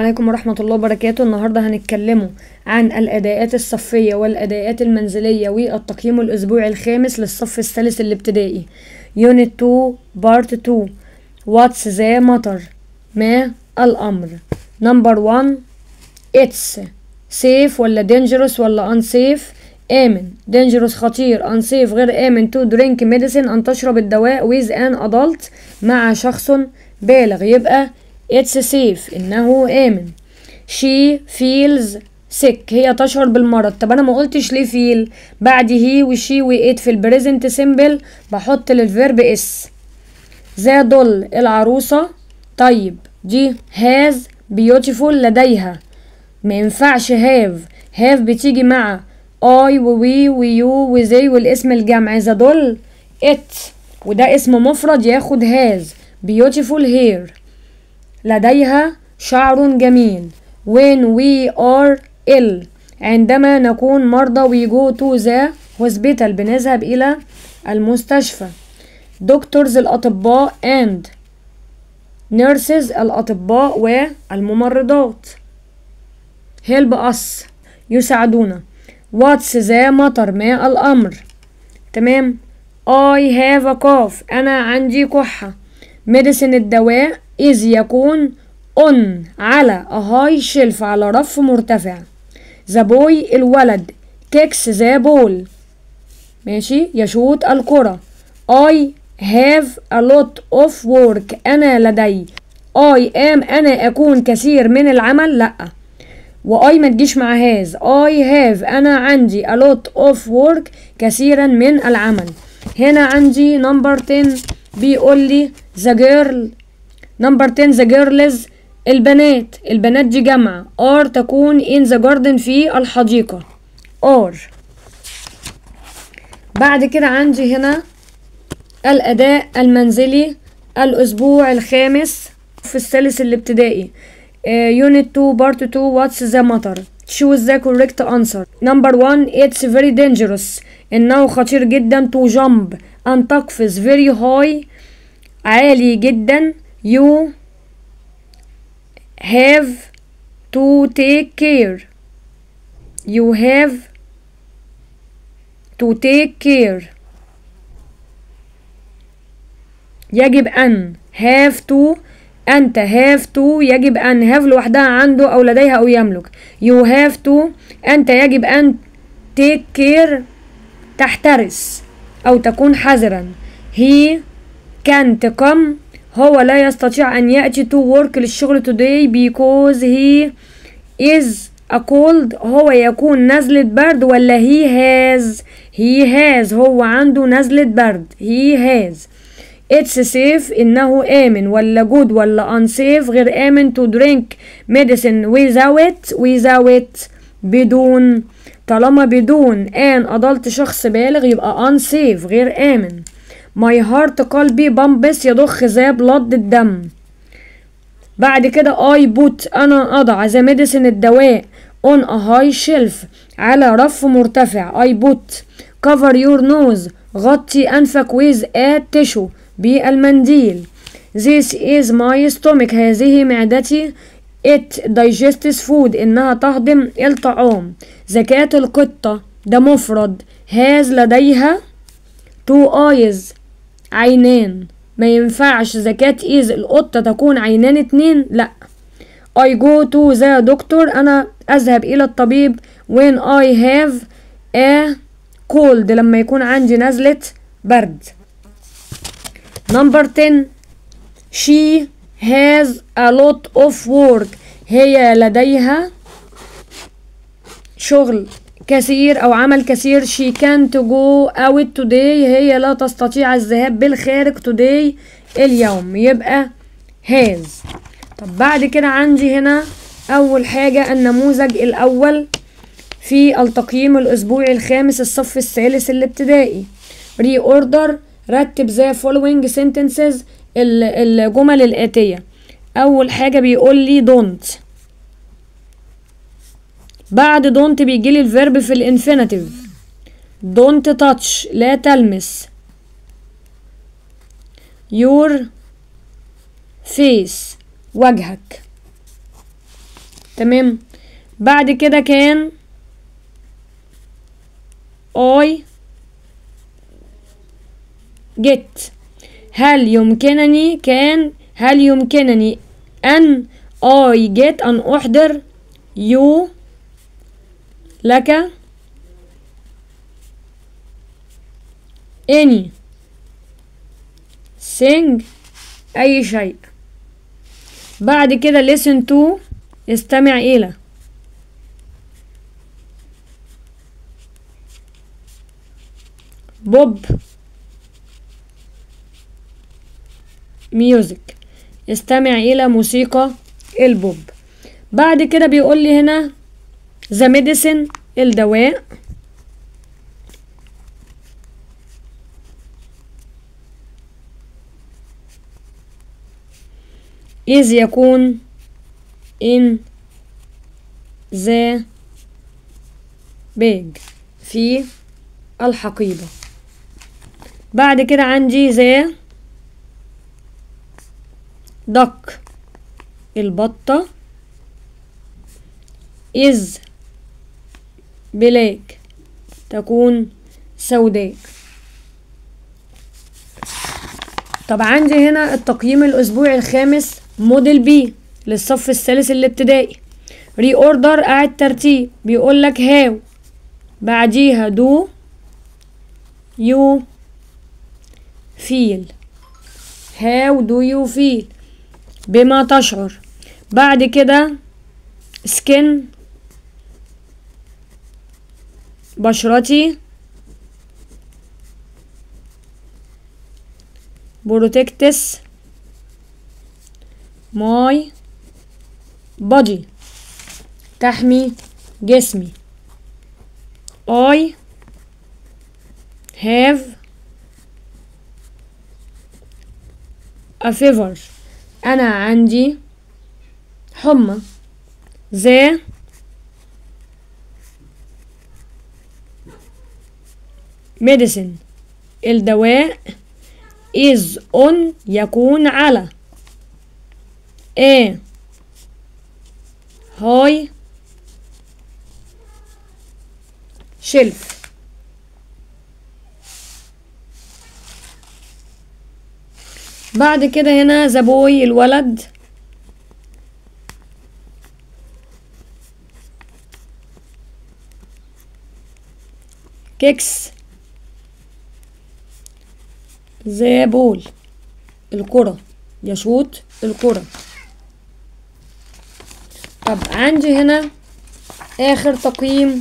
عليكم ورحمة الله وبركاته النهاردة هنتكلموا عن الأداءات الصفية والأداءات المنزلية والتقييم الأسبوعي الخامس للصف الثالث الابتدائي Unit 2 Part 2 What's the matter ما الأمر Number 1 It's safe ولا dangerous ولا unsafe آمن dangerous خطير unsafe غير آمن to drink medicine أن تشرب الدواء with an adult مع شخص بالغ يبقى It's safe إنه آمن She feels sick هي تشعر بالمرض طب أنا ما قلتش ليه feel بعد he وشي وإت في البريزنت سيمبل بحط للفيرب اس ذا دول العروسة طيب دي has beautiful لديها ما ينفعش have have بتيجي مع I ووي ويو وزي والاسم الجمع ذا دول it وده اسم مفرد ياخد has beautiful hair لديها شعر جميل when we are ill عندما نكون مرضى we go to the hospital بنذهب إلى المستشفى doctors الأطباء and nurses الأطباء والممرضات help us يساعدونا what's the matter ما الأمر تمام I have a cough أنا عندي كحة medicine الدواء is يكون on على a high shelf على رف مرتفع the boy الولد kicks the ball ماشي يشوط الكرة I have a lot of work أنا لدي I am أنا أكون كثير من العمل لأ وأي ما تجيش مع هاز I have أنا عندي a lot of work كثيرا من العمل هنا عندي نمبر 10 بيقول لي the girl نمبر 10 the girls البنات البنات دي جمع are تكون in the garden في الحديقة are بعد كده عندي هنا الأداء المنزلي الأسبوع الخامس في الثالث الابتدائي Unit 2 Part 2 What's the matter Choose the correct answer Number 1 It's very dangerous إنه خطير جدا to jump أن تقفز very high عالي جدا You have to take care You have to take care يجب أن have to أنت have to يجب أن have لوحدها عنده أو لديها أو يملك you have to أنت يجب أن take care تحترس أو تكون حذرا he can't come هو لا يستطيع أن يأتي to work للشغل today because he is a cold هو يكون نزلة برد ولا he has he has هو عنده نزلة برد he has It's safe إنه آمن ولا good ولا unsafe غير آمن to drink medicine without without بدون طالما بدون an adult شخص بالغ يبقى unsafe غير آمن my heart قلبي بمبس يضخ ذا بلد الدم بعد كده I put أنا أضع the medicine الدواء on a high shelf على رف مرتفع I put cover your nose غطي أنفك with a tissue بالمنديل This is my stomach هذه معدتي It digests food إنها تهضم الطعام ذكاة القطة ده مفرد has لديها two eyes عينان ما ينفعش ذكاة is القطة تكون عينان اتنين لا I go to the doctor أنا أذهب إلى الطبيب when I have a cold لما يكون عندي نزلة برد Number 10 She has a lot of work هي لديها شغل كثير أو عمل كثير She can't go out today هي لا تستطيع الذهاب بالخارج today اليوم يبقى has طب بعد كده عندي هنا أول حاجة النموذج الأول في التقييم الأسبوعي الخامس الصف الثالث الابتدائي reorder رتب the following sentences الجمل الآتية أول حاجة بيقول لي don't بعد don't بيجيلي الفيرب في الانفينيتيف don't touch لا تلمس your face وجهك تمام بعد كده كان I get هل يمكنني كان هل يمكنني أن I get أن أحضر you لك any sing أي شيء بعد كده listen to استمع إلى بوب ميوزك استمع إلى موسيقى البوب بعد كده بيقول لي هنا ذا ميديسن الدواء إذ يكون in the bag في الحقيبة بعد كده عندي the duck البطة is black تكون سوداء طب عندي هنا التقييم الأسبوعي الخامس موديل بي للصف الثالث الابتدائي ري اوردر قاعد ترتيب بيقول لك هاو بعديها دو يو فيل هاو دو يو فيل بما تشعر بعد كده سكن بشرتي بروتكتس ماي body تحمي جسمي I have a fever أنا عندي حمى the medicine الدواء is on يكون على a high shelf بعد كده هنا ذا بوي الولد كيكس ذا بول الكرة يشوط الكرة طب عندي هنا آخر تقييم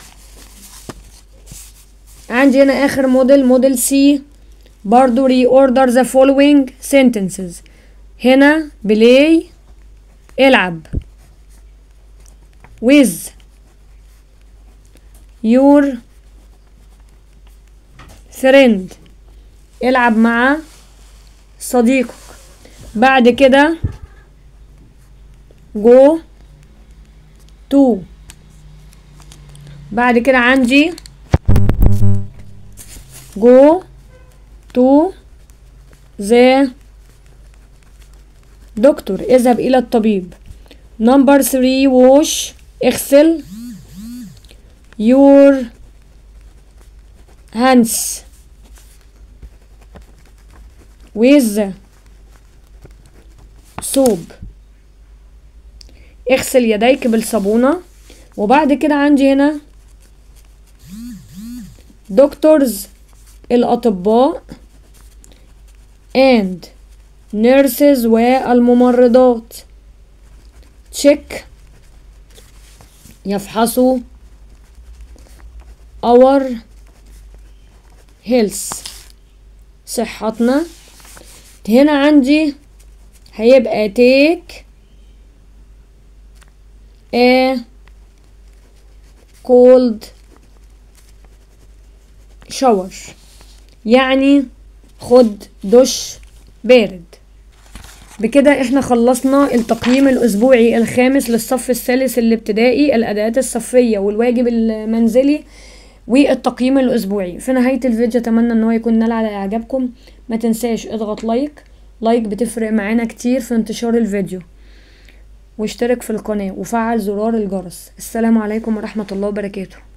عندي هنا آخر موديل موديل سي برضو reorder the following sentences هنا play العب with your friend العب مع صديقك بعد كده go to بعد كده عندي go to the دكتور اذهب إلى الطبيب number three wash اغسل your hands with soap اغسل يديك بالصابونة وبعد كده عندي هنا دكتورز الأطباء and nurses والممرضات check يفحصوا our health صحتنا هنا عندي هيبقى take a cold shower يعني خد دش بارد بكده احنا خلصنا التقييم الاسبوعي الخامس للصف الثالث الابتدائي الاداءات الصفيه والواجب المنزلي والتقييم الاسبوعي في نهايه الفيديو اتمنى ان هو يكون نال على اعجابكم ما تنساش اضغط لايك لايك بتفرق معانا كتير في انتشار الفيديو واشترك في القناة وفعل زرار الجرس السلام عليكم ورحمة الله وبركاته